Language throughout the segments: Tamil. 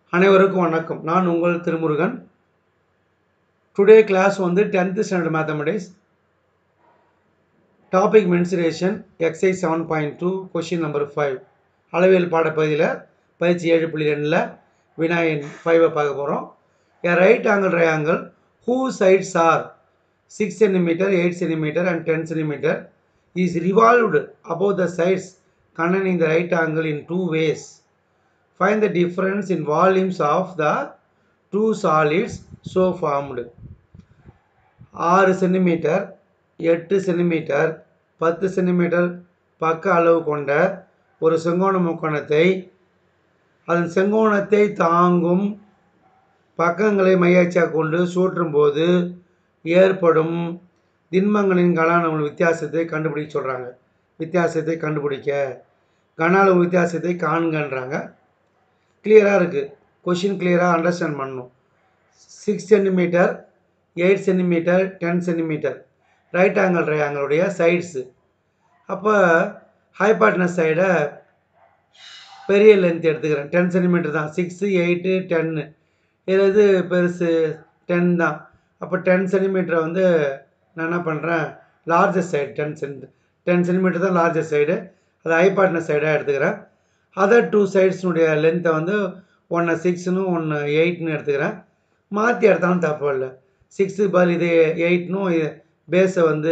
அனைவருக்கும் வணக்கம் நான் உங்கள் திருமுருகன் டுடே கிளாஸ் வந்து tenth standard mathematics topic mensuration exercise seven point two question number five அளவியல் பாடப்பகுதியில் பயிற்சி ஏழு புள்ளி ரெண்டில் வினாயின் ஃபைவை பார்க்க போகிறோம் a right angle triangle whose sides are six centimetre eight centimetre and ten centimetre is revolved above the sides containing the right angle in two ways find the difference in volumes of the two solids so formed ஆறு சென்டிமீட்டர் எட்டு சென்டிமீட்டர் பத்து சென்டிமீட்டர் பக்க அளவு கொண்ட ஒரு செங்கோண முக்கோணத்தை அதன் செங்கோணத்தை தாங்கும் பக்கங்களை மையாச்சியாக கொண்டு சூற்றும்போது ஏற்படும் திண்மங்களின் கன அளவு வித்தியாசத்தை கண்டுபிடிக்க சொல்கிறாங்க வித்தியாசத்தை கண்டுபிடிக்க கன அளவு வித்தியாசத்தை காண்கன்றாங்க கிளியராக இருக்குது கொஷின் கிளியராக அண்டர்ஸ்டாண்ட் பண்ணணும் six centimetre eight centimetre ten centimetre right angle ட்ரையாங்கிளுடைய சைட்ஸு அப்போ ஹைபாட்னஸ் சைடை பெரிய லென்த் எடுத்துக்கிறேன் டென் சென்டிமீட்டர் தான் சிக்ஸு எயிட்டு டென்னு இதில் இது பெருசு டென் தான் அப்போ டென் சென்டிமீட்டரை வந்து நான் என்ன பண்ணுறேன் largest side ten cent ten centimetre தான் லார்ஜஸ்ட் சைடு அது ஹைபாட்னஸ் சைடாக எடுத்துக்கிறேன் அதர் டூ சைட்ஸினுடைய லென்த்தை வந்து ஒன்று சிக்ஸ்னு ஒன்று எயிட்னு எடுத்துக்கிறேன் மாற்றி எடுத்தாலும் தப்பு இல்லை சிக்ஸு பதில் இது எயிட்னும் பேஸை வந்து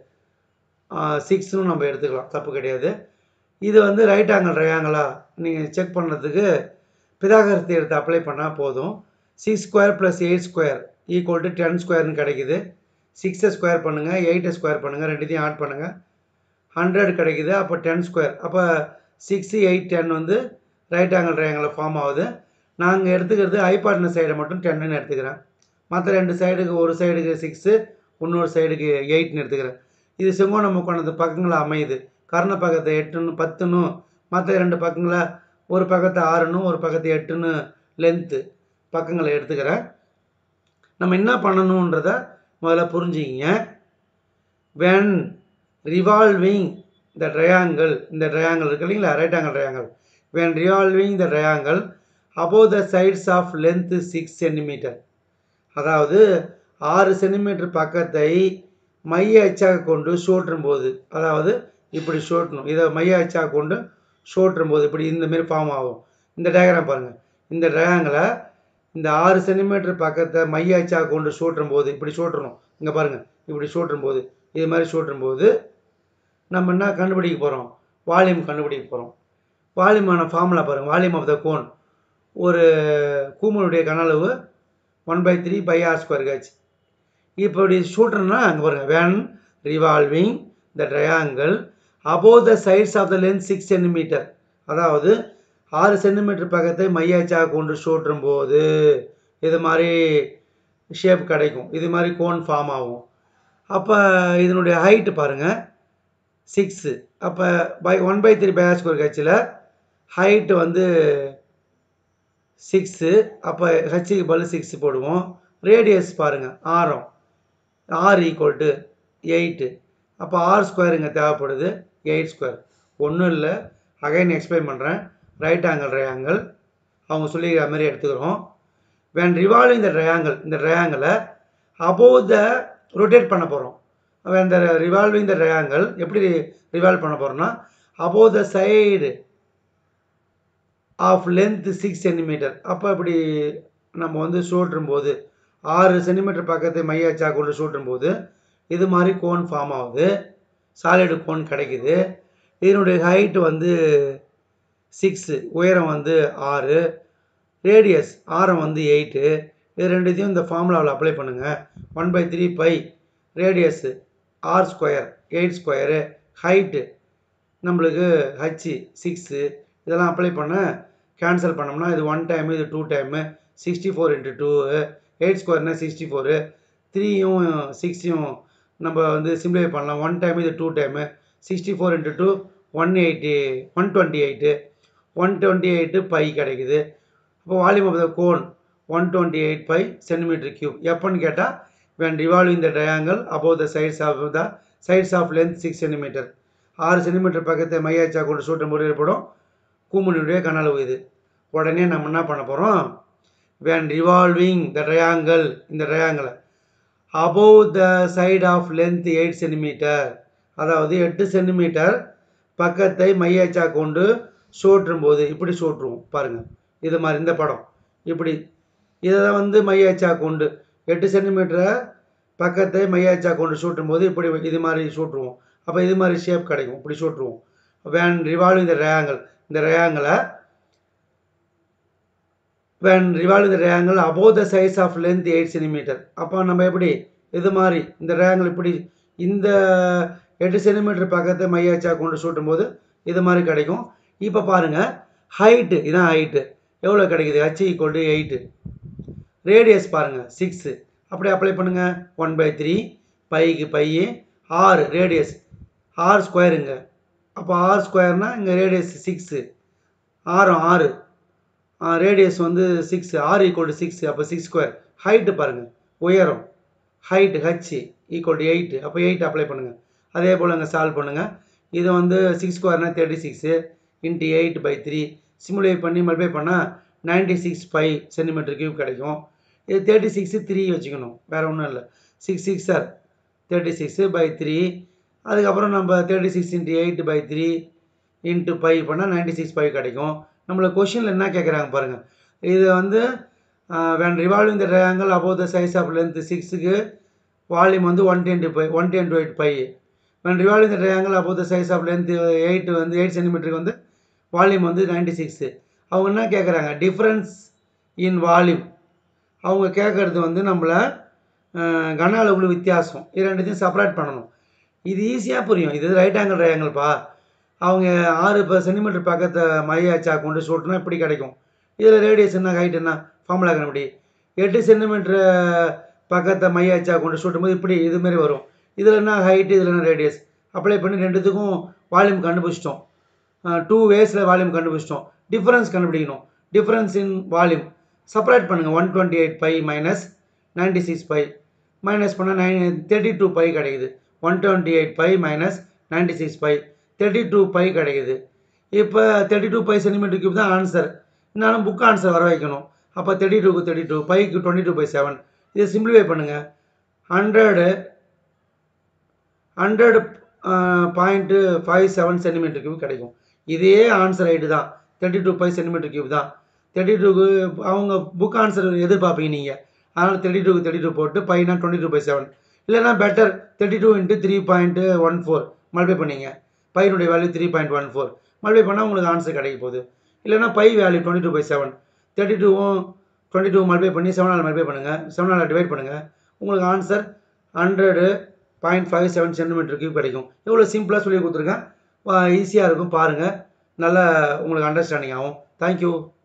சிக்ஸ்னு நம்ம எடுத்துக்கலாம் தப்பு கிடையாது இது வந்து ரைட் ஆங்கிள் ட்ரையாங்கிளா நீங்கள் செக் பண்ணுறதுக்கு பிதாகரஸ் எடுத்து அப்ளை பண்ணால் போதும் six square plus eight square equal to ten ஸ்கொயர்னு கிடைக்குது சிக்ஸை ஸ்கொயர் பண்ணுங்கள் எயிட்டை ஸ்கொயர் பண்ணுங்கள் ரெண்டுத்தையும் ஆட் பண்ணுங்கள் ஹண்ட்ரட் கிடைக்குது அப்போ டென் ஸ்கொயர் அப்போ சிக்ஸு எயிட் டென் வந்து ரைட் ஆங்கிள் ட்ரையாங்கில் ஃபார்ம் ஆகுது நாங்கள் எடுத்துக்கிறது ஐபாட்ன சைடை மட்டும் டென்னுன்னு எடுத்துக்கிறேன் மற்ற ரெண்டு சைடுக்கு ஒரு சைடுக்கு சிக்ஸு இன்னொரு சைடுக்கு எயிட்னு எடுத்துக்கிறேன் இது செங்கோண முக்கோணத்து பக்கங்களை அமையுது கர்ண பக்கத்தை எட்டுன்னு பத்துன்னு மற்ற ரெண்டு பக்கங்களை ஒரு பக்கத்தை ஆறுன்னு ஒரு பக்கத்தை எட்டுன்னு லென்த்து பக்கங்களை எடுத்துக்கிறேன் நம்ம என்ன பண்ணணுன்றத முதல்ல புரிஞ்சுக்கிங்க வென் ரிவால்விங் த ட்ரையாங்கிள் இந்த ட்ரையாங்கிள் இருக்கு இல்லைங்களா right angle triangle when revolving the triangle above the sides of length six centimetre அதாவது ஆறு சென்டிமீட்டர் பக்கத்தை மைய அச்சாக கொண்டு சோற்றும் போது அதாவது இப்படி சோட்டணும் இதை மைய அச்சாக கொண்டு சோற்றும் போது இப்படி இந்த மாரி ஃபார்ம் ஆகும் இந்த டயக்ராம் பாருங்கள் இந்த ட்ரையாங்கிளை இந்த ஆறு சென்டிமீட்டர் பக்கத்தை மைய அச்சாக கொண்டு சோற்றும் போது இப்படி சோற்றணும் இங்கே பாருங்கள் இப்படி சோற்றும் போது இது மாதிரி சோற்றும் போது நம்ம என்ன கண்டுபிடிக்க போகிறோம் வால்யூம் கண்டுபிடிக்க போகிறோம் வால்யூமான ஃபார்முலா பாருங்கள் வால்யூம் ஆஃப் த கோன் ஒரு கூமனுடைய கனளவு one by three pi R square H இப்படி சூட்டுறோம்னா அங்கே பாருங்கள் when revolving the triangle above the sides of the length six centimetre அதாவது ஆறு சென்டிமீட்டர் பக்கத்தை மையாச்சாக கொண்டு சூற்றும் போது இது மாதிரி ஷேப் கிடைக்கும் இது மாதிரி கோன் ஃபார்ம் ஆகும் அப்போ இதனுடைய ஹைட்டு பாருங்கள் சிக்ஸு அப்போ pi one by three pi square ஹெச்சில் ஹைட்டு வந்து சிக்ஸு அப்போ ஹெச்சுக்கு பதில் சிக்ஸ் போடுவோம் ரேடியஸ் பாருங்கள் ஆரம் ஆர் ஈக்குவல் டு எயிட்டு அப்போ ஆர் ஸ்கொயர் இங்கே தேவைப்படுது எயிட் ஸ்கொயர் ஒன்றும் இல்லை அகைன் எக்ஸ்பிளைன் பண்ணுறேன் ரைட் ஆங்கிள் ட்ரையாங்கிள் அவங்க சொல்லிக்கிற மாதிரி எடுத்துக்கிறோம் வேன் ரிவால்விங் இந்த ட்ரையாங்கிள் இந்த ட்ரையாங்கிளை அபோவ் த ரொட்டேட் பண்ண போகிறோம் இந்த ரிவால்விங் த ட்ரையாங்கிள் எப்படி ரிவால்வ் பண்ண போகிறோம்னா above the side of length six centimetre அப்போ இப்படி நம்ம வந்து சூட்டும் போது ஆறு சென்டிமீட்டர் பக்கத்தை மையாச்சா கொண்டு சூட்டும் போது இது மாதிரி கோன் ஃபார்ம் ஆகுது சாலிடு கோன் கிடைக்குது இதனுடைய ஹைட்டு வந்து சிக்ஸு உயரம் வந்து ஆறு ரேடியஸ் ஆரம் வந்து எயிட்டு இது ரெண்டுத்தையும் இந்த ஃபார்முலாவில் அப்ளை பண்ணுங்கள் one by three pi radius r square eight square height நம்மளுக்கு ஹச்சு சிக்ஸு இதெல்லாம் அப்ளை பண்ண கேன்சல் பண்ணோம்னா இது ஒன் டைமு இது two time sixty four into two eight ஸ்கொயர்னால் சிக்ஸ்டி ஃபோரு த்ரீயும் சிக்ஸையும் நம்ம வந்து சிம்ப்ளிஃபை பண்ணலாம் ஒன் டைம் இது two time sixty four into two one eighty one twenty eight one twenty eight pi கிடைக்குது அப்போ volume of the cone one twenty eight by centimetre cube எப்போன்னு கேட்டால் when revolving the triangle above the sides of the sides of length six centimetre ஆறு சென்டிமீட்டர் பக்கத்தை மையாச்சா கொண்டு சூட்டும் போது ஏற்படும் கூமுனியுடைய கன அளவு இது உடனே நம்ம என்ன பண்ண போகிறோம் when revolving the triangle இந்த triangle above the side of length 8 centimetre அதாவது எட்டு சென்டிமீட்டர் பக்கத்தை மையச்சா கொண்டு சுழற்றும் போது இப்படி சுழற்றுவோம் பாருங்க இது மாதிரி இந்த படம் இப்படி இதை வந்து மையச்சா கொண்டு எட்டு சென்டிமீட்டரை பக்கத்தை மையச்சா கொண்டு சுற்றும் போது இப்படி இது மாதிரி சுற்றுவோம் அப்போ இது மாதிரி ஷேப் கிடைக்கும் இப்படி சுற்றுவோம் வேன் ரிவால்விங் இந்த ரேங்கல் இந்த ரேங்களை when revolving the triangle above the size of length 8 centimetre அப்போ நம்ம எப்படி இது மாதிரி இந்த triangle இப்படி இந்த எட்டு சென்டிமீட்டர் பக்கத்தை மையாச்சா கொண்டு சூட்டும் போது இது மாதிரி கிடைக்கும் இப்போ பாருங்க ஹைட்டு இதான் ஹைட்டு எவ்வளோ கிடைக்குது h equal to eight radius பாருங்க சிக்ஸு அப்படியே அப்ளை பண்ணுங்க ஒன் பை த்ரீ பைக்கு பை ஆறு ரேடியஸ் ஆறு ஸ்கொயருங்க அப்போ ஆறு ஸ்கொயர்னா இங்கே ரேடியஸ் சிக்ஸு ஆறும் ஆறு ரேடியஸ் வந்து six r equal to six அப்போ சிக்ஸ் ஸ்கொயர் ஹைட்டு பாருங்கள் உயரம் height h equal to eight அப்போ எயிட் அப்ளை பண்ணுங்கள் அதே போல் இங்கே சால்வ் பண்ணுங்கள் இது வந்து சிக்ஸ் ஸ்கொயர்னா thirty six into eight by three simulate பண்ணி மல்டிப்ளை பண்ணால் ninety six five centimetre cube கிடைக்கும் இது தேர்ட்டி சிக்ஸு த்ரீ வச்சுக்கணும் வேறு ஒன்றும் இல்லை six six sir thirty six by three அதுக்கப்புறம் நம்ம thirty six into eight by three into pi பண்ணால் நைன்டி சிக்ஸ் ஃபைவ் கிடைக்கும் நம்மளை கொஷினில் என்ன கேட்குறாங்க பாருங்கள் இது வந்து when revolving the triangle above the சைஸ் ஆஃப் லென்த் சிக்ஸுக்கு வால்யூம் வந்து one twenty pi one twenty eight pi when revolving the triangle above the சைஸ் ஆஃப் லென்த் எயிட் வந்து எயிட் சென்டிமீட்டருக்கு வந்து வால்யூம் வந்து நைன்டி சிக்ஸு அவங்க என்ன கேட்குறாங்க டிஃப்ரென்ஸ் இன் வால்யூம் அவங்க கேட்குறது வந்து நம்மளை கன அளவுல வித்தியாசம் இது ரெண்டுத்தையும் செப்பரேட் பண்ணணும் இது ஈஸியாக புரியும் இது ரைட் ஆங்கிள் ட்ரையாங்கிள்ப்பா அவங்க ஆறு இப்போ சென்டிமீட்டர் பக்கத்தை மையாச்சா கொண்டு சுட்டுனா இப்படி கிடைக்கும் இதில் ரேடியஸ் என்ன ஹைட் என்ன ஃபார்முலா இப்படி எட்டு சென்டிமீட்டர் பக்கத்தை மையாச்சா கொண்டு சுட்டும் போது இப்படி இதுமாரி வரும் இதில் என்ன ஹைட்டு இதில் என்ன ரேடியஸ் அப்ளை பண்ணி ரெண்டுத்துக்கும் வால்யூம் கண்டுபிடிச்சிட்டோம் டூ வேஸில் வால்யூம் கண்டுபிடிச்சிட்டோம் டிஃப்ரென்ஸ் கண்டுபிடிக்கணும் டிஃப்ரென்ஸ் இன் வால்யூம் செப்பரேட் பண்ணுங்கள் one twenty eight pi minus ninety six pi minus பண்ணால் நைன் தேர்ட்டி டூ பை கிடைக்குது one twenty eight pi minus ninety six pi thirty two pi கிடைக்குது இப்போ thirty two pi centimetre cube தான் ஆன்சர் இருந்தாலும் புக் ஆன்சர் வர வைக்கணும் அப்போ தேர்ட்டி டூக்கு தேர்ட்டி டூ பைக்கு டுவெண்ட்டி டூ பை செவன் இதை சிம்பிளிஃபை பண்ணுங்கள் hundred hundred point five seven centimetre cube கிடைக்கும் இதே ஆன்சர் ரைட்டு தான் thirty two pi centimetre cube தான் தேர்ட்டி டூக்கு அவங்க புக் ஆன்சர் எதிர்பார்ப்பீங்க நீங்கள் அதனால் தேர்ட்டி டூக்கு தேர்ட்டி டூ போட்டு பைனா டுவெண்ட்டி டூ பை செவன் இல்லைனா better thirty two into three point one four multiply பண்ணிங்க பையனுடைய value three point one four multiply பண்ணால் உங்களுக்கு ஆன்சர் கிடைக்க போகுது இல்லைனா pi value twenty two by seven thirty டூவும் டுவெண்ட்டி டூ மல்டிப்ளை பண்ணி செவனால் மல்டிப்ளை பண்ணுங்கள் செவனால் டிவைட் பண்ணுங்கள் உங்களுக்கு answer hundred point five seven centimetre cube கிடைக்கும் இவ்வளோ சிம்பிளாக சொல்லி கொடுத்துருக்கேன் ஈஸியாக இருக்கும் பாருங்கள் நல்லா உங்களுக்கு அண்டர்ஸ்டாண்டிங் ஆகும் தேங்க்யூ